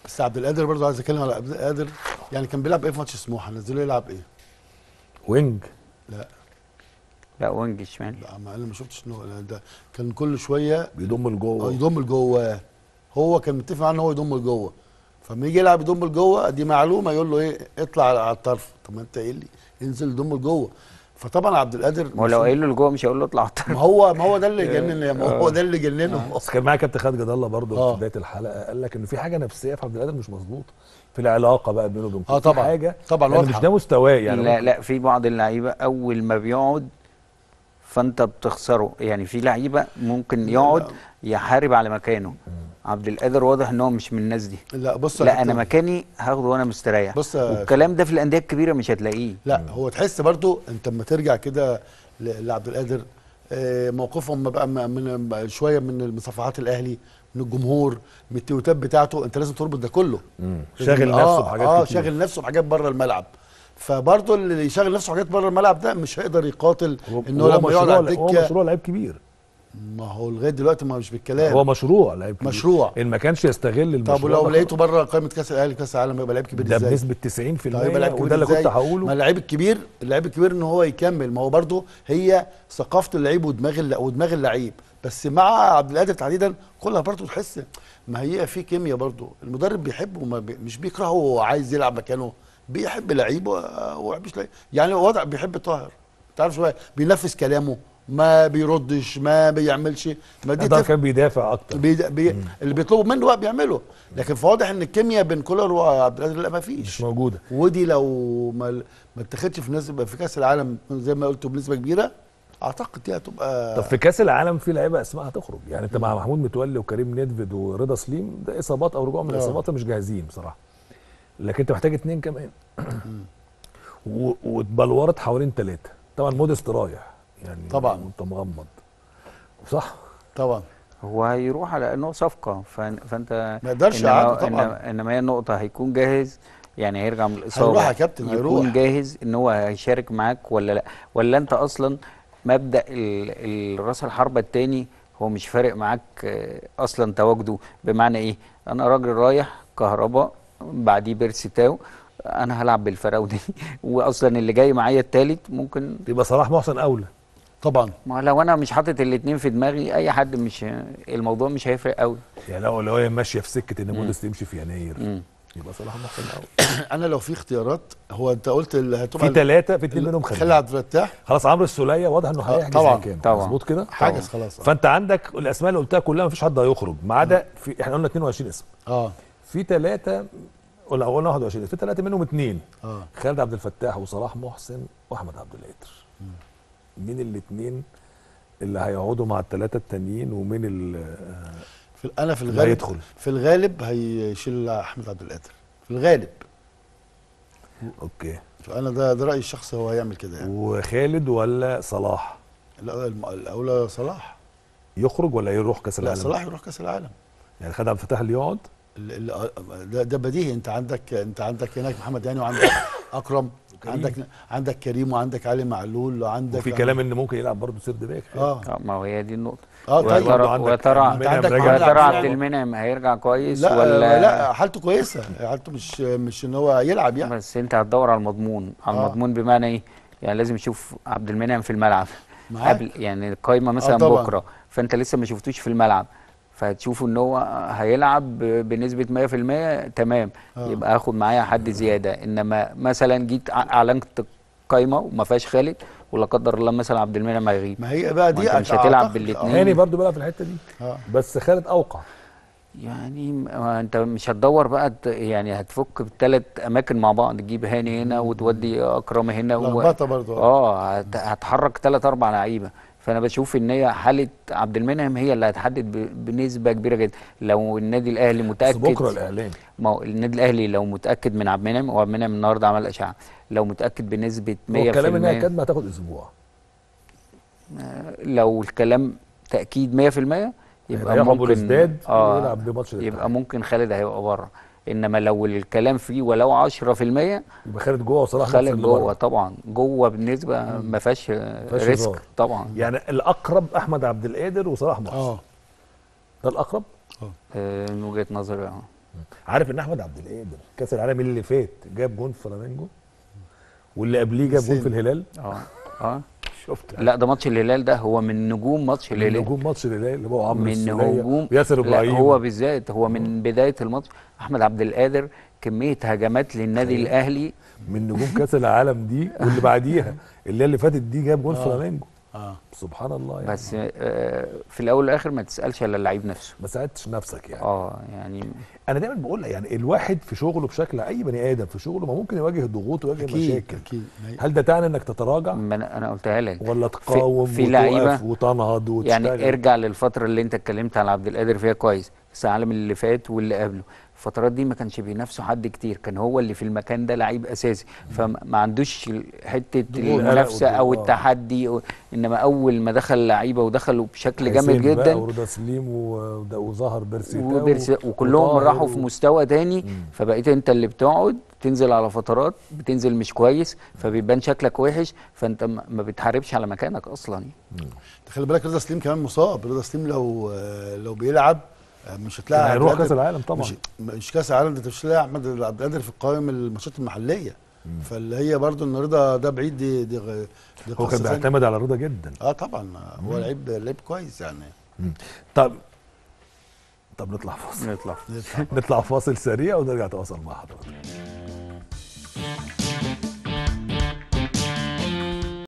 بس عبد القادر برضه عايز اتكلم على عبد القادر يعني كان بيلعب ايه في ماتش سموحه نزله يلعب ايه؟ وينج لا لا وينج شمال لا ما انا ما شفتش انه ده كان كل شويه بيضم اه لجوه يضم لجوه هو كان متفق معاه ان هو يضم لجوه فلما يجي يلعب يضم لجوه دي معلومه يقول له ايه اطلع على الطرف طب ما انت قايل لي انزل يضم لجوه فطبعا عبد القادر ما هو لو قايل له لجوه مش هيقول له اطلع على الطرف. ما هو ما هو ده اللي جنن ما هو ده اللي جننه بس كان معايا كابتن خالد جد الله برضه آه. في بدايه الحلقه قال لك ان في حاجه نفسيه في عبد القادر مش مظبوطه في العلاقه بقى بينه وبين آه في طبعاً. حاجه طبعاً يعني واضحة. مش ده مستواه يعني لا ممكن- لا في بعض اللعيبه اول ما بيقعد فانت بتخسره يعني في لعيبه ممكن يقعد يحارب على مكانه عبد القادر واضح ان هو مش من الناس دي لا بص يا لا كابتن، انا مكاني هاخده وانا مستريح بص يا- والكلام ده في الانديه الكبيره مش هتلاقيه لا هو تحس برضو انت لما ترجع كده ل- لعبد القادر آه، موقفهم بقى م- من شويه من صفحات الاهلي من الجمهور من التويتات بتاعته انت لازم تربط ده كله مم. لازم- شاغل آه نفسه بحاجات اه كتير شاغل نفسه بحاجات بره الملعب فبرضه اللي يشغل نفسه بحاجات بره الملعب ده مش هيقدر يقاتل هو- انه هو لما يقعد على مشروع هو الدكه مشروع لعيب كبير ما هو لغايه دلوقتي ما مش بالكلام هو مشروع لعيب كبير مشروع. ان ما كانش يستغل المشروع طب ولو ده لقيته بره قائمه كاس الاهلي كاس العالم يبقى لعيب كبير ده ازاي؟ بنسبه 90% طيب يبقى لعيب كبير وده اللي إزاي؟ كنت هقوله ما اللعيب الكبير اللعيب الكبير ان هو يكمل ما هو برضه هي ثقافه اللعيب ودماغ الل- ودماغ اللعيب بس مع عبد القادر تحديدا كلها برضه تحس ما هي في كيمياء برضه المدرب بيحبه وما بي مش بيكرهه وعايز يلعب مكانه بيحب لعيبه وما بيحبش لعيب يعني وضع بيحب طاهر تعرف شويه بينفذ كلامه ما بيردش ما بيعملش ما دي ده تفرق. كان بيدافع اكتر بي بي اللي بيطلبوا منه بقى بيعمله لكن فواضح ان الكيمياء بين كولر وعبد القادر لا ما مش فيش موجوده ودي لو ما ما اتخذتش في نسبه في كاس العالم زي ما قلت بنسبه كبيره اعتقد دي هتبقى طب في كاس العالم في لعيبه اسماء هتخرج يعني انت مع محمود متولي وكريم ندفد ورضا سليم ده اصابات او رجوع من آه. الاصابات مش جاهزين بصراحه لكن انت محتاج اتنين كمان و- واتبلورت حوالين ثلاثه طبعا موديست رايح يعني طبعاً. وانت مغمض صح طبعا هو هيروح على انه صفقه فان- فانت ما يقدرش إنما, يقعده طبعا إنما, انما هي النقطه هيكون جاهز يعني هيرجع من الاصابه هيروح يا كابتن، يكون هيروح. جاهز ان هو هيشارك معاك ولا لا ولا انت اصلا مبدا ال- الراس الحربه الثاني هو مش فارق معاك آه، اصلا تواجده بمعنى ايه انا راجل رايح كهرباء بعديه بيرسي تاو انا هلعب بالفراوده واصلا اللي جاي معايا الثالث ممكن يبقى صلاح محسن اولى طبعا ما لو انا مش حاطط الاثنين في دماغي اي حد مش الموضوع مش هيفرق قوي يعني لو لو هي ماشيه في سكه ان موديست يمشي في يناير مم. يبقى صلاح محسن اولى انا لو في اختيارات هو انت قلت اللي في هتبقى ثلاثه في اثنين منهم خلي خلي عبد الفتاح خلاص عمرو السوليه واضح انه آه، هيحجز طبعاً، مكانه طبعاً. مظبوط كده حاجز خلاص آه. فانت عندك الاسماء اللي قلتها كلها مفيش حد هيخرج ما عدا في احنا قلنا 22 اسم اه في ثلاثه ولا قلنا 21 في ثلاثه منهم اثنين اه خالد عبد الفتاح وصلاح محسن واحمد عبد القادر مين الاثنين اللي هيقعدوا مع الثلاثه التانيين ومين ال- في انا في اللي الغالب هيدخل في الغالب هيشيل احمد عبد القادر في الغالب اوكي انا ده ده رايي الشخصي هو هيعمل كده يعني وخالد ولا صلاح لا الم- الاولى صلاح يخرج ولا يروح كاس لا العالم صلاح يروح كاس العالم يعني خالد عبد الفتاح اللي يقعد ال- ال- ده, ده بديهي انت عندك انت عندك هناك محمد هاني وعندك اكرم عندك عندك كريم وعندك علي معلول وعندك وفي كلام ان ممكن يلعب برضه سيرد باك اه آه، ما هو هي دي النقطه اه ويا طيب برضه وترى عندك وترى أنت عندك راجع محمد وترى عبد عبد المنعم. المنعم هيرجع كويس لا ولا لا حالته كويسه حالته مش مش ان هو يلعب يعني بس انت هتدور على المضمون على آه. المضمون بمعنى ايه يعني لازم اشوف عبد المنعم في الملعب معاك. قبل يعني القايمه مثلا طبعاً. بكره فانت لسه ما شفتوش في الملعب فهتشوفوا ان هو هيلعب ب- بنسبه 100% تمام آه. يبقى اخد معايا حد زياده انما مثلا جيت ع- اعلنت قايمه وما فيهاش خالد ولا قدر الله مثلا عبد المنعم هيغيب ما هي بقى ما دي أنت مش أعتقد- هتلعب أعتقد- بالاتنين. هاني برضه بيلعب في الحته دي اه بس خالد اوقع يعني ما انت مش هتدور بقى ت- يعني هتفك بالثلاث اماكن مع بعض تجيب هاني هنا وتودي اكرم هنا و... لخبطه برضه اه هت- هتحرك ثلاث اربع لعيبه فانا بشوف ان هي حاله عبد المنعم هي اللي هتحدد ب- بنسبه كبيره جدا لو النادي الاهلي بس متاكد بكره الاعلان ما هو النادي الاهلي لو متاكد من عبد المنعم وعبد المنعم النهارده عمل اشعه لو متاكد بنسبه 100% هو الكلام ان هي كدمه هتاخد اسبوع لو الكلام تاكيد 100% يبقى هيبقى ابو ممكن الازداد اه ويلعب بماتش يبقى الاتحاد. ممكن خالد هيبقى بره انما لو الكلام فيه ولو 10% يبقى خالد جوه وصلاح خالد محسن جوه لبره. طبعا جوه بالنسبه ما فيهاش فيهاش ريسك هزار. طبعا يعني الاقرب احمد عبد القادر وصلاح محسن اه ده الاقرب آه، من وجهه نظري اه عارف ان احمد عبد القادر كاس العالم اللي فات جاب جون في فلامينجو واللي قبليه جاب جون في حسين. الهلال اه اه شفت لا ده ماتش الهلال ده هو من نجوم ماتش من الهلال نجوم ماتش الهلال اللي هو عمرو من السولية هجوم وياسر لا ابراهيم هو بالذات هو من بدايه الماتش احمد عبد القادر كميه هجمات للنادي تخيل. الاهلي من نجوم كاس العالم دي واللي بعديها اللي اللي فاتت دي جاب جون آه. فلامينجو اه سبحان الله يعني بس آه في الاول والاخر ما تسالش على اللعيب نفسه ما ساعدتش نفسك يعني اه يعني انا دايما بقول يعني الواحد في شغله بشكل اي بني ادم في شغله ما ممكن يواجه ضغوط ويواجه اكيد مشاكل اكيد ما هي- هل ده تعني انك تتراجع ما انا أنا قلتها لك ولا تقاوم في وتقف لعيبة وتنهض وتشتغل يعني ارجع للفتره اللي انت اتكلمت على عبد القادر فيها كويس بس العالم اللي فات واللي قبله الفترات دي ما كانش بينافسوا حد كتير كان هو اللي في المكان ده لعيب اساسي فما عندوش ال- حته ضغوط. المنافسه او آه. التحدي أو انما اول ما دخل لعيبه ودخلوا بشكل جامد حسين بقى جدا ورضا سليم و- وظهر بيرسي تاو وبرس وكلهم وطاهر راحوا في و- مستوى تاني مم. فبقيت انت اللي بتقعد تنزل على فترات بتنزل مش كويس فبيبان شكلك وحش فانت ما ما بتحاربش على مكانك اصلا يعني. خلي بالك رضا سليم كمان مصاب رضا سليم لو آه، لو بيلعب آه، مش هتلاقي كان عبد هيروح القادر- كاس العالم طبعا مش مش كاس العالم ده انت مش هتلاقي احمد عبد القادر في قوائم الماتشات المحليه فاللي هي برضو ان رضا ده بعيد دي دي, غ- دي هو قصة كان ثانية. بيعتمد على رضا جدا اه طبعا آه، هو لعيب لعيب كويس يعني طب طب نطلع فاصل نطلع نطلع فاصل سريع ونرجع نتواصل مع حضرتك